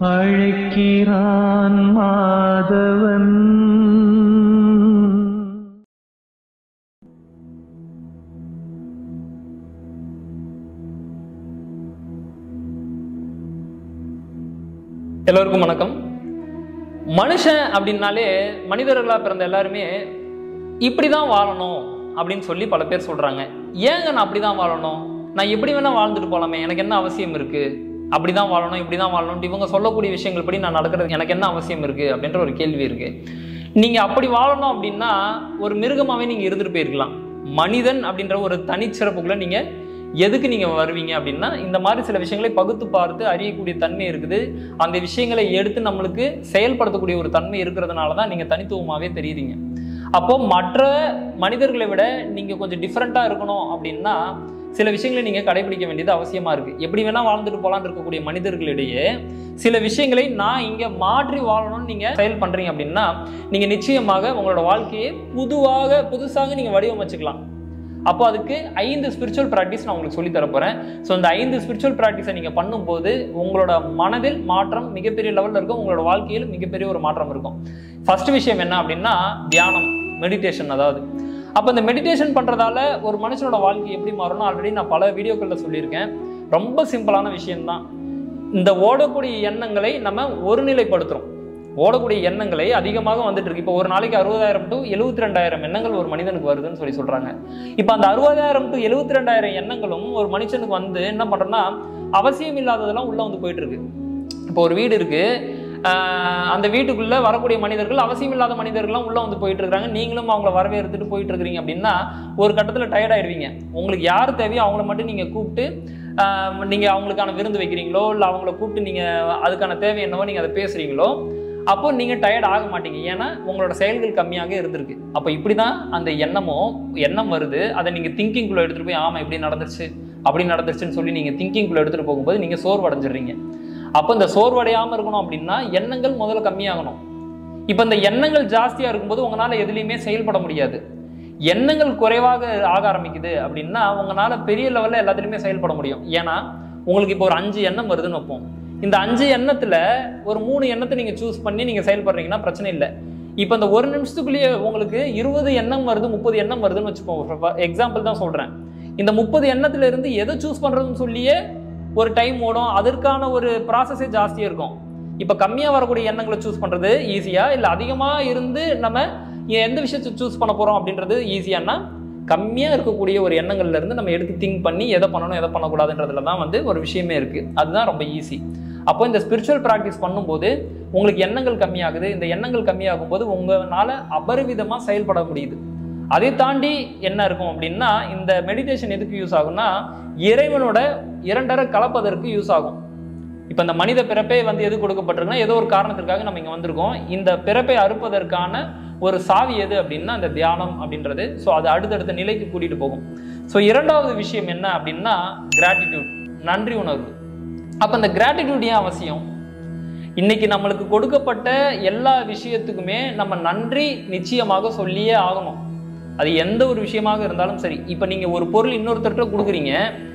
அழைக்கிறான் மாதவன் எல்லோருக்கும் வணக்கம் மனுஷன் அப்படின்னாலே மனிதர்களாக பிறந்த எல்லாருமே இப்படி தான் வாழணும் அப்படின்னு சொல்லி பல பேர் சொல்கிறாங்க ஏங்க நான் அப்படி தான் வாழணும் நான் எப்படி வேணால் வாழ்ந்துட்டு போகலாமே எனக்கு என்ன அவசியம் இருக்குது அப்படி தான் வாழணும் இப்படி தான் வாழணும் இவங்க சொல்லக்கூடிய விஷயங்கள் படி நான் நடக்கிறது எனக்கு என்ன அவசியம் இருக்குது அப்படின்ற ஒரு கேள்வி இருக்குது நீங்கள் அப்படி வாழணும் அப்படின்னா ஒரு மிருகமாகவே நீங்கள் இருந்துட்டு போயிருக்கலாம் மனிதன் அப்படின்ற ஒரு தனிச்சிறப்புக்குள்ளே நீங்கள் எதுக்கு நீங்கள் வருவீங்க அப்படின்னா இந்த மாதிரி சில விஷயங்களை பகுத்து பார்த்து அறியக்கூடிய தன்மை இருக்குது அந்த விஷயங்களை எடுத்து நம்மளுக்கு செயல்படுத்தக்கூடிய ஒரு தன்மை இருக்கிறதுனால தான் நீங்கள் தனித்துவமாகவே தெரியுறீங்க அப்போ மற்ற மனிதர்களை விட நீங்கள் கொஞ்சம் டிஃப்ரெண்ட்டாக இருக்கணும் அப்படின்னா சில விஷயங்களை நீங்கள் கடைபிடிக்க வேண்டியது அவசியமாக இருக்குது எப்படி வேணால் வாழ்ந்துட்டு போகலான்னு இருக்கக்கூடிய மனிதர்களிடையே சில விஷயங்களை நான் இங்கே மாற்றி வாழணும்னு நீங்கள் செயல் பண்ணுறீங்க அப்படின்னா நீங்கள் நிச்சயமாக உங்களோட வாழ்க்கையை புதுவாக புதுசாக நீங்கள் வடிவமைச்சுக்கலாம் அப்போ அதுக்கு ஐந்து ஸ்பிரிச்சுவல் ப்ராக்டிஸ் நான் உங்களுக்கு சொல்லித் தர போகிறேன் ஸோ இந்த ஐந்து ஸ்பிரிச்சுவல் ப்ராக்டிஸை நீங்கள் பண்ணும்போது உங்களோட மனதில் மாற்றம் மிகப்பெரிய லெவலில் இருக்கும் உங்களோட வாழ்க்கையில் மிகப்பெரிய ஒரு மாற்றம் இருக்கும் ஃபர்ஸ்ட் விஷயம் என்ன அப்படின்னா தியானம் மெடிடேஷன் அதாவது அப்போ இந்த மெடிடேஷன் பண்ணுறதால ஒரு மனுஷனோட வாழ்க்கை எப்படி மாறும்னு ஆல்ரெடி நான் பல வீடியோக்களில் சொல்லியிருக்கேன் ரொம்ப சிம்பிளான விஷயம்தான் இந்த ஓடக்கூடிய எண்ணங்களை நம்ம ஒருநிலைப்படுத்துகிறோம் ஓடக்கூடிய எண்ணங்களை அதிகமாக வந்துட்டு இருக்கு இப்போ ஒரு நாளைக்கு அறுபதாயிரம் டு எழுபத்தி ரெண்டாயிரம் எண்ணங்கள் ஒரு மனிதனுக்கு வருதுன்னு சொல்லி சொல்றாங்க இப்போ அந்த அறுபதாயிரம் டு எழுபத்தி ரெண்டாயிரம் எண்ணங்களும் ஒரு மனுஷனுக்கு வந்து என்ன பண்றோம்னா அவசியம் இல்லாததெல்லாம் உள்ள வந்து போயிட்டு இருக்கு இப்போ ஒரு வீடு இருக்கு ஆஹ் அந்த வீட்டுக்குள்ள வரக்கூடிய மனிதர்கள் அவசியம் இல்லாத மனிதர்கள்லாம் உள்ள வந்து போயிட்டு இருக்காங்க நீங்களும் அவங்கள வரவேற்றுட்டு போயிட்டு இருக்கிறீங்க அப்படின்னா ஒரு கட்டத்தில் டயர்ட் ஆயிடுவீங்க உங்களுக்கு யார் தேவையோ அவங்கள மட்டும் நீங்க கூப்பிட்டு ஆஹ் நீங்க அவங்களுக்கான விருந்து வைக்கிறீங்களோ இல்லை அவங்கள கூப்பிட்டு நீங்க அதுக்கான தேவை என்னவோ நீங்க அதை பேசுறீங்களோ அப்போ நீங்கள் டயர்ட் ஆக மாட்டீங்க ஏன்னா உங்களோட செயல்கள் கம்மியாக இருந்திருக்கு அப்போ இப்படி தான் அந்த எண்ணமோ எண்ணம் வருது அதை நீங்கள் திங்கிங்குள்ளே எடுத்துகிட்டு போய் ஆமாம் இப்படி நடந்துருச்சு அப்படி நடந்துருச்சுன்னு சொல்லி நீங்கள் திங்கிங்குள்ளே எடுத்துகிட்டு போகும்போது நீங்கள் சோர்வடைஞ்சிடுறீங்க அப்போ இந்த சோர்வடையாமல் இருக்கணும் அப்படின்னா எண்ணங்கள் முதல்ல கம்மியாகணும் இப்போ இந்த எண்ணங்கள் ஜாஸ்தியாக இருக்கும்போது உங்களால் எதுலேயுமே செயல்பட முடியாது எண்ணங்கள் குறைவாக ஆக ஆரம்பிக்குது அப்படின்னா உங்களால் பெரிய லெவலில் எல்லாத்துலேயுமே செயல்பட முடியும் ஏன்னா உங்களுக்கு இப்போ ஒரு அஞ்சு எண்ணம் வருதுன்னு வைப்போம் இந்த அஞ்சு எண்ணத்துல ஒரு மூணு எண்ணத்தை நீங்க சூஸ் பண்ணி நீங்க செயல்படுறீங்கன்னா பிரச்சனை இல்லை இப்போ இந்த ஒரு நிமிஷத்துக்குள்ளேயே உங்களுக்கு இருபது எண்ணம் வருது முப்பது எண்ணம் வருதுன்னு வச்சுக்கோங்க எக்ஸாம்பிள் தான் சொல்றேன் இந்த முப்பது எண்ணத்துல இருந்து எதை சூஸ் பண்றதுன்னு சொல்லியே ஒரு டைம் ஓடும் அதற்கான ஒரு ப்ராசஸே ஜாஸ்தியாக இருக்கும் இப்போ கம்மியாக வரக்கூடிய எண்ணங்களை சூஸ் பண்ணுறது ஈஸியாக இல்லை அதிகமாக இருந்து நம்ம எந்த விஷயத்தை சூஸ் பண்ண போகிறோம் அப்படின்றது ஈஸியானா கம்மியாக இருக்கக்கூடிய ஒரு எண்ணங்கள்ல இருந்து நம்ம எடுத்து திங்க் பண்ணி எதை பண்ணணும் எதை பண்ணக்கூடாதுன்றதுல தான் வந்து ஒரு விஷயமே இருக்குது அதுதான் ரொம்ப ஈஸி அப்போ இந்த ஸ்பிரிச்சுவல் ப்ராக்டிஸ் பண்ணும்போது உங்களுக்கு எண்ணங்கள் கம்மியாகுது இந்த எண்ணங்கள் கம்மியாகும் போது உங்களால் அபரிவிதமாக செயல்பட முடியுது அதை தாண்டி என்ன இருக்கும் அப்படின்னா இந்த மெடிடேஷன் எதுக்கு யூஸ் ஆகும்னா இறைவனோட இரண்டரை கலப்பதற்கு யூஸ் ஆகும் இப்போ இந்த மனித பிறப்பே வந்து எது கொடுக்கப்பட்டிருக்குன்னா ஏதோ ஒரு காரணத்திற்காக நம்ம இங்கே வந்திருக்கோம் இந்த பிறப்பை அறுப்பதற்கான ஒரு சாவி எது அப்படின்னா இந்த தியானம் அப்படின்றது ஸோ அது அடுத்தடுத்த நிலைக்கு கூட்டிகிட்டு போகும் ஸோ இரண்டாவது விஷயம் என்ன அப்படின்னா கிராட்டிடியூட் நன்றி உணர்வு அப்போ இந்த கிராட்டிடியூட் ஏன் அவசியம் இன்னைக்கு நம்மளுக்கு கொடுக்கப்பட்ட எல்லா விஷயத்துக்குமே நம்ம நன்றி நிச்சயமாக சொல்லியே ஆகணும் அது எந்த ஒரு விஷயமாக இருந்தாலும் சரி இப்போ நீங்கள் ஒரு பொருள் இன்னொருத்தர்கிட்ட கொடுக்குறீங்க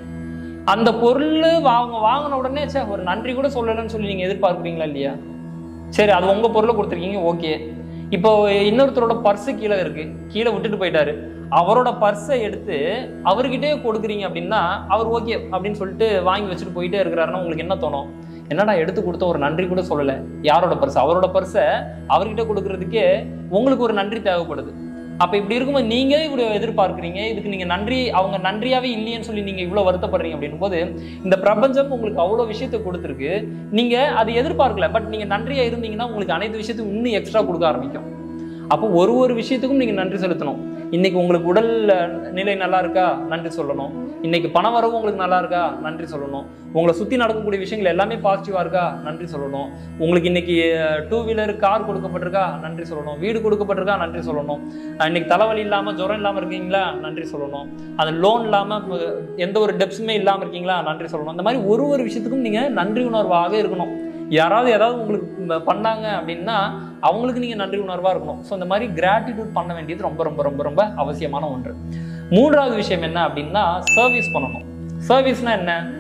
அந்த பொருள் வாங்க வாங்கின உடனே சே ஒரு நன்றி கூட சொல்லலைன்னு சொல்லி நீங்கள் எதிர்பார்க்குறீங்களா இல்லையா சரி அது உங்கள் பொருளை கொடுத்துருக்கீங்க ஓகே இப்போ இன்னொருத்தரோட பர்ஸு கீழே இருக்கு கீழே விட்டுட்டு போயிட்டாரு அவரோட பர்ஸை எடுத்து அவர்கிட்டயே கொடுக்குறீங்க அப்படின்னா அவர் ஓகே அப்படின்னு சொல்லிட்டு வாங்கி வச்சுட்டு போயிட்டே இருக்கிறாருன்னா உங்களுக்கு என்ன தோணும் என்னடா எடுத்து கொடுத்த ஒரு நன்றி கூட சொல்லலை யாரோட பர்ஸ் அவரோட பர்ஸை அவர்கிட்ட கொடுக்கறதுக்கே உங்களுக்கு ஒரு நன்றி தேவைப்படுது அப்போ இப்படி இருக்கும்போது நீங்கள் இப்படி எதிர்பார்க்குறீங்க இதுக்கு நீங்கள் நன்றி அவங்க நன்றியாகவே இல்லையேன்னு சொல்லி நீங்கள் இவ்வளோ வருத்தப்படுறீங்க அப்படின்னும் போது இந்த பிரபஞ்சம் உங்களுக்கு அவ்வளோ விஷயத்தை கொடுத்துருக்கு நீங்கள் அது எதிர்பார்க்கல பட் நீங்கள் நன்றியாக இருந்தீங்கன்னா உங்களுக்கு அனைத்து விஷயத்துக்கும் இன்னும் எக்ஸ்ட்ரா கொடுக்க ஆரம்பிக்கும் அப்போ ஒரு ஒரு விஷயத்துக்கும் நீங்கள் நன்றி செலுத்தணும் இன்னைக்கு உங்களுக்கு உடல் நிலை நல்லா இருக்கா நன்றி சொல்லணும் இன்னைக்கு பண வரவு உங்களுக்கு நல்லா இருக்கா நன்றி சொல்லணும் உங்களை சுற்றி நடக்கக்கூடிய விஷயங்கள் எல்லாமே பாசிட்டிவாக இருக்கா நன்றி சொல்லணும் உங்களுக்கு இன்னைக்கு டூ வீலர் கார் கொடுக்கப்பட்டிருக்கா நன்றி சொல்லணும் வீடு கொடுக்கப்பட்டிருக்கா நன்றி சொல்லணும் அஹ் இன்னைக்கு தலைவலி இல்லாமல் ஜுரம் இல்லாமல் இருக்கீங்களா நன்றி சொல்லணும் அந்த லோன் இல்லாமல் எந்த ஒரு டெப்ஸுமே இல்லாமல் இருக்கீங்களா நன்றி சொல்லணும் இந்த மாதிரி ஒரு ஒரு விஷயத்துக்கும் நீங்கள் நன்றி உணர்வாக இருக்கணும் யாராவது ஏதாவது உங்களுக்கு ம- பண்ணாங்க அப்படின்னா அவங்களுக்கு நீங்கள் நன்றி உணர்வாக இருக்கணும் ஸோ இந்த மாதிரி கிராட்டிடியூட் பண்ண வேண்டியது ரொம்ப ரொம்ப ரொம்ப ரொம்ப அவசியமான ஒன்று மூன்றாவது விஷயம் என்ன அப்படின்னா சர்வீஸ் பண்ணணும் சர்வீஸ்னா என்ன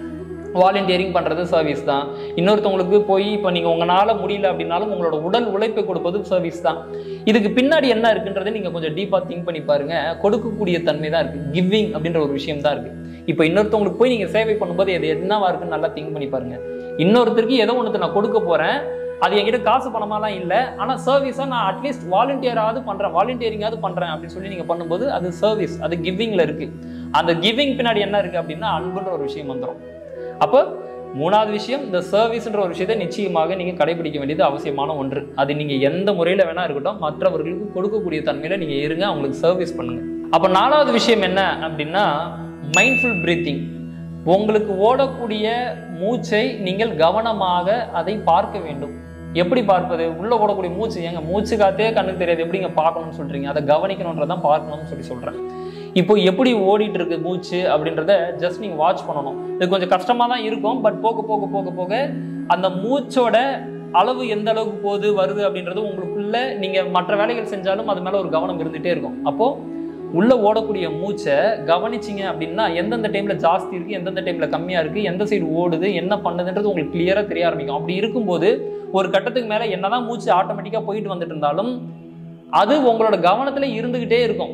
வாலண்டியரிங் பண்ணுறது சர்வீஸ் தான் இன்னொருத்தவங்களுக்கு போய் இப்போ நீங்கள் உங்களால் முடியல அப்படின்னாலும் உங்களோட உடல் உழைப்பை கொடுப்பது சர்வீஸ் தான் இதுக்கு பின்னாடி என்ன இருக்குன்றதை நீங்கள் கொஞ்சம் டீப்பாக திங்க் பண்ணி பாருங்க கொடுக்கக்கூடிய தன்மை தான் இருக்குது கிவிங் அப்படின்ற ஒரு விஷயம் தான் இருக்குது இப்போ இன்னொருத்தவங்களுக்கு போய் நீங்கள் சேவை பண்ணும்போது அது என்னவா இருக்குன்னு நல்லா திங்க் பண்ணி பாருங்க இன்னொருத்தருக்கு ஏதோ ஒன்று நான் கொடுக்க போகிறேன் அது என்கிட்ட காசு பணமாலாம் இல்லை ஆனால் சர்வீஸாக நான் அட்லீஸ்ட் வாலண்டியராவது பண்ணுறேன் வாலண்டியரிங்காவது பண்ணுறேன் அப்படின்னு சொல்லி நீங்கள் பண்ணும்போது அது சர்வீஸ் அது கிவிங்கில் இருக்குது அந்த கிவிங் பின்னாடி என்ன இருக்குது அப்படின்னா அன்புன்ற ஒரு விஷயம் வந்துடும் அப்போ மூணாவது விஷயம் இந்த சர்வீஸ்ன்ற ஒரு விஷயத்தை நிச்சயமாக நீங்கள் கடைபிடிக்க வேண்டியது அவசியமான ஒன்று அது நீங்கள் எந்த முறையில் வேணா இருக்கட்டும் மற்றவர்களுக்கு கொடுக்கக்கூடிய தன்மையில் நீங்கள் இருங்க அவங்களுக்கு சர்வீஸ் பண்ணுங்க அப்போ நாலாவது விஷயம் என்ன அப்படின்னா மைண்ட்ஃபுல் பிரீத்திங் உங்களுக்கு ஓடக்கூடிய மூச்சை நீங்கள் கவனமாக அதை பார்க்க வேண்டும் எப்படி பார்ப்பது உள்ள ஓடக்கூடிய மூச்சு ஏங்க மூச்சு காத்தே கண்ணுக்கு தெரியாது எப்படிங்க பார்க்கணும்னு சொல்றீங்க அதை கவனிக்கணுன்றதான் பார்க்கணும்னு சொல்லி சொல்றேன் இப்போ எப்படி ஓடிட்டு இருக்கு மூச்சு அப்படின்றத ஜஸ்ட் நீங்க வாட்ச் பண்ணணும் இது கொஞ்சம் கஷ்டமா தான் இருக்கும் பட் போக போக போக போக அந்த மூச்சோட அளவு எந்த அளவுக்கு போகுது வருது அப்படின்றது உங்களுக்குள்ள நீங்க மற்ற வேலைகள் செஞ்சாலும் அது மேல ஒரு கவனம் இருந்துட்டே இருக்கும் அப்போ உள்ள ஓடக்கூடிய மூச்சை கவனிச்சிங்க அப்படின்னா எந்தெந்த டைம்ல ஜாஸ்தி இருக்கு எந்தெந்த டைம்ல கம்மியா இருக்கு எந்த சைடு ஓடுது என்ன பண்ணுதுன்றது உங்களுக்கு கிளியரா தெரிய ஆரம்பிக்கும் அப்படி இருக்கும்போது ஒரு கட்டத்துக்கு மேல என்னதான் மூச்சு ஆட்டோமேட்டிக்கா போயிட்டு வந்துட்டு இருந்தாலும் அது உங்களோட கவனத்துல இருந்துகிட்டே இருக்கும்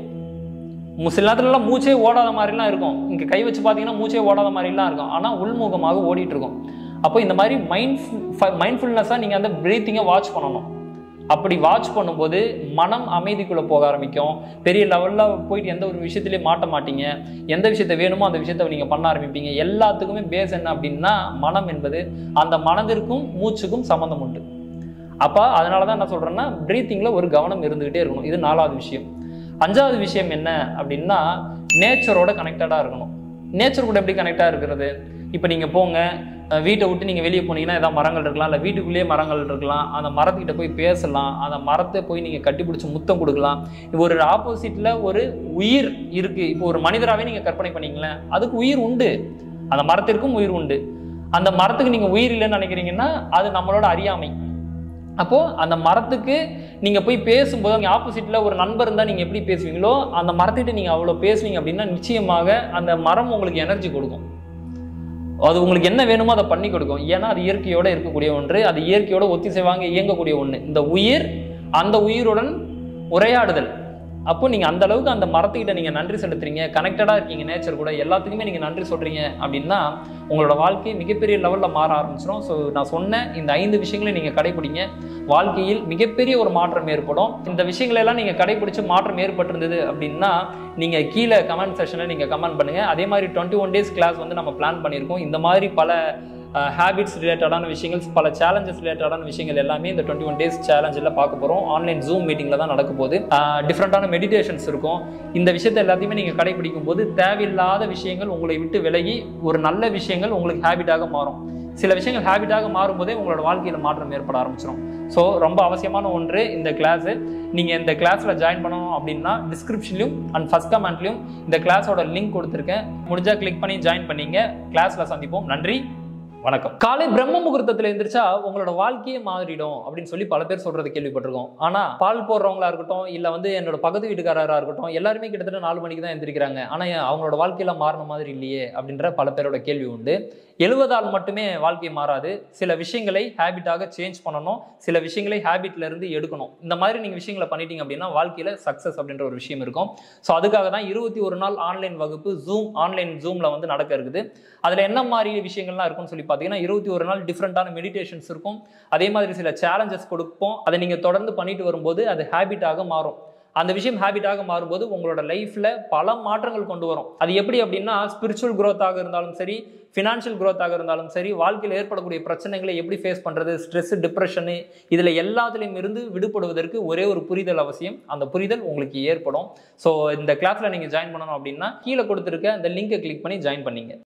மு- சில நேரத்துலலாம் மூச்சே ஓடாத மாதிரிலாம் இருக்கும் இங்க கை வச்சு பார்த்தீங்கன்னா மூச்சே ஓடாத மாதிரிலாம் இருக்கும் ஆனா உள்முகமாக ஓடிட்டு இருக்கும் அப்போ இந்த மாதிரி மைண்ட் மைண்ட்ஃபுல்னஸாக நீங்கள் அந்த பிரீத்திங்கை வாட்ச் பண்ணணும் அப்படி வாட்ச் பண்ணும்போது மனம் அமைதிக்குள்ளே போக ஆரம்பிக்கும் பெரிய லெவலில் போயிட்டு எந்த ஒரு விஷயத்துலையும் மாட்ட மாட்டீங்க எந்த விஷயத்தை வேணுமோ அந்த விஷயத்தை நீங்கள் பண்ண ஆரம்பிப்பீங்க எல்லாத்துக்குமே பேஸ் என்ன அப்படின்னா மனம் என்பது அந்த மனதிற்கும் மூச்சுக்கும் சம்மந்தம் உண்டு அப்போ அதனால தான் என்ன சொல்கிறேன்னா ப்ரீத்திங்கில் ஒரு கவனம் இருந்துக்கிட்டே இருக்கணும் இது நாலாவது விஷயம் அஞ்சாவது விஷயம் என்ன அப்படின்னா நேச்சரோட கனெக்டடாக இருக்கணும் நேச்சர் கூட எப்படி கனெக்டாக இருக்கிறது இப்போ நீங்கள் போங்க அஹ் வீட்டை விட்டு நீங்கள் வெளியே போனீங்கன்னா ஏதாவது மரங்கள் இருக்கலாம் இல்லை வீட்டுக்குள்ளேயே மரங்கள் இருக்கலாம் அந்த மரத்துக்கிட்ட போய் பேசலாம் அந்த மரத்தை போய் நீங்கள் கட்டிப்பிடிச்சி முத்தம் கொடுக்கலாம் இப்போ ஒரு ஆப்போசிட்டில் ஒரு உயிர் இருக்குது இப்போ ஒரு மனிதராகவே நீங்கள் கற்பனை பண்ணிங்களேன் அதுக்கு உயிர் உண்டு அந்த மரத்திற்கும் உயிர் உண்டு அந்த மரத்துக்கு நீங்கள் உயிர் இல்லைன்னு நினைக்கிறீங்கன்னா அது நம்மளோட அறியாமை அப்போ அந்த மரத்துக்கு நீங்க போய் பேசும்போது அங்கே ஆப்போசிட்ல ஒரு நண்பர் இருந்தால் நீங்க எப்படி பேசுவீங்களோ அந்த மரத்திட்ட நீங்க அவ்வளோ பேசுவீங்க அப்படின்னா நிச்சயமாக அந்த மரம் உங்களுக்கு எனர்ஜி கொடுக்கும் அது உங்களுக்கு என்ன வேணுமோ அதை பண்ணி கொடுக்கும் ஏன்னா அது இயற்கையோட இருக்கக்கூடிய ஒன்று அது இயற்கையோட ஒத்திசைவாங்க இயங்கக்கூடிய ஒன்று இந்த உயிர் அந்த உயிருடன் உரையாடுதல் அப்போ நீங்கள் அந்த அளவுக்கு அந்த மரத்துக்கிட்ட நீங்கள் நன்றி செலுத்துறீங்க கனெக்டடாக இருக்கீங்க நேச்சர் கூட எல்லாத்துக்குமே நீங்கள் நன்றி சொல்கிறீங்க அப்படின்னா உங்களோட வாழ்க்கை மிகப்பெரிய லெவலில் மாற ஆரம்பிச்சிடும் ஸோ நான் சொன்ன இந்த ஐந்து விஷயங்களை நீங்கள் கடைபிடிங்க வாழ்க்கையில் மிகப்பெரிய ஒரு மாற்றம் ஏற்படும் இந்த விஷயங்களை எல்லாம் நீங்கள் கடைபிடிச்சு மாற்றம் ஏற்பட்டிருந்தது அப்படின்னா நீங்கள் கீழே கமெண்ட் செஷனில் நீங்கள் கமெண்ட் பண்ணுங்கள் அதே மாதிரி டுவெண்ட்டி ஒன் டேஸ் கிளாஸ் வந்து நம்ம பிளான் பண்ணியிருக்கோம் இந்த மாதிரி பல ஹேபிட்ஸ் ரிலேட்டடான விஷயங்கள் பல சேலஞ்சஸ் ரிலேட்டடான விஷயங்கள் எல்லாமே இந்த டுவெண்ட்டி ஒன் டேஸ் சேலஞ்சில் பார்க்க போகிறோம் ஆன்லைன் ஜூம் மீட்டிங்கில் தான் நடக்க போகுது டிஃப்ரெண்ட்டான மெடிடேஷன்ஸ் இருக்கும் இந்த விஷயத்தை எல்லாத்தையுமே நீங்கள் கடைபிடிக்கும் போது தேவையில்லாத விஷயங்கள் உங்களை விட்டு விலகி ஒரு நல்ல விஷயங்கள் உங்களுக்கு ஹேபிட்டாக மாறும் சில விஷயங்கள் ஹேபிட்டாக மாறும்போதே உங்களோட வாழ்க்கையில் மாற்றம் ஏற்பட ஆரம்பிச்சிடும் ஸோ ரொம்ப அவசியமான ஒன்று இந்த கிளாஸு நீங்கள் இந்த கிளாஸில் ஜாயின் பண்ணணும் அப்படின்னா டிஸ்கிரிப்ஷன்லையும் அண்ட் ஃபஸ்ட் கமெண்ட்லையும் இந்த கிளாஸோட லிங்க் கொடுத்துருக்கேன் முடிஞ்சால் கிளிக் பண்ணி ஜாயின் பண்ணீங்க கிளாஸில் சந்திப்போம் நன்றி வணக்கம் காலை பிரம்ம முகூர்த்தத்துல எந்திரிச்சா உங்களோட வாழ்க்கையே மாறிடும் அப்படின்னு சொல்லி பல பேர் சொல்றது கேள்விப்பட்டிருக்கோம் ஆனா பால் போடுறவங்களா இருக்கட்டும் இல்ல வந்து என்னோட பக்கத்து வீட்டுக்காரரா இருக்கட்டும் எல்லாருமே கிட்டத்தட்ட நாலு மணிக்கு தான் எந்திரிக்கிறாங்க ஆனா ஏன் அவங்களோட வாழ்க்கையில மாறின மாதிரி இல்லையே அப்படின்ற பல பேரோட கேள்வி உண்டு எழுவதால் மட்டுமே வாழ்க்கை மாறாது சில விஷயங்களை ஹேபிட்டாக சேஞ்ச் பண்ணணும் சில விஷயங்களை ஹேபிட்ல இருந்து எடுக்கணும் இந்த மாதிரி நீங்க விஷயங்களை பண்ணிட்டீங்க அப்படின்னா வாழ்க்கையில சக்சஸ் அப்படின்ற ஒரு விஷயம் இருக்கும் ஸோ அதுக்காக தான் இருபத்தி ஒரு நாள் ஆன்லைன் வகுப்பு ஜூம் ஆன்லைன் ஜூம்ல வந்து நடக்க இருக்குது அதுல என்ன மாதிரி விஷயங்கள்லாம் இருக்கும்னு சொல்லி பார்த்தீங்கன்னா இருபத்தி ஒரு நாள் டிஃப்ரெண்டான மெடிடேஷன்ஸ் இருக்கும் அதே மாதிரி சில சேலஞ்சஸ் கொடுப்போம் அதை நீங்க தொடர்ந்து பண்ணிட்டு வரும்போது அது ஹேபிட்டாக மாறும் அந்த விஷயம் ஹேபிட்டாக மாறும்போது உங்களோட லைஃப்ல பல மாற்றங்கள் கொண்டு வரும் அது எப்படி அப்படின்னா ஸ்பிரிச்சுவல் growth-ஆக இருந்தாலும் சரி ஃபினான்ஷியல் growth-ஆக இருந்தாலும் சரி வாழ்க்கையில் ஏற்படக்கூடிய பிரச்சனைகளை எப்படி ஃபேஸ் பண்றது ஸ்ட்ரெஸ் டிப்ரெஷனு இதுல எல்லாத்துலேயும் இருந்து விடுபடுவதற்கு ஒரே ஒரு புரிதல் அவசியம் அந்த புரிதல் உங்களுக்கு ஏற்படும் ஸோ இந்த கிளாஸ்ல நீங்க ஜாயின் பண்ணணும் அப்படின்னா கீழே கொடுத்துருக்க அந்த லிங்கை கிளிக் பண்ணி ஜாயின் பண்ணீங்க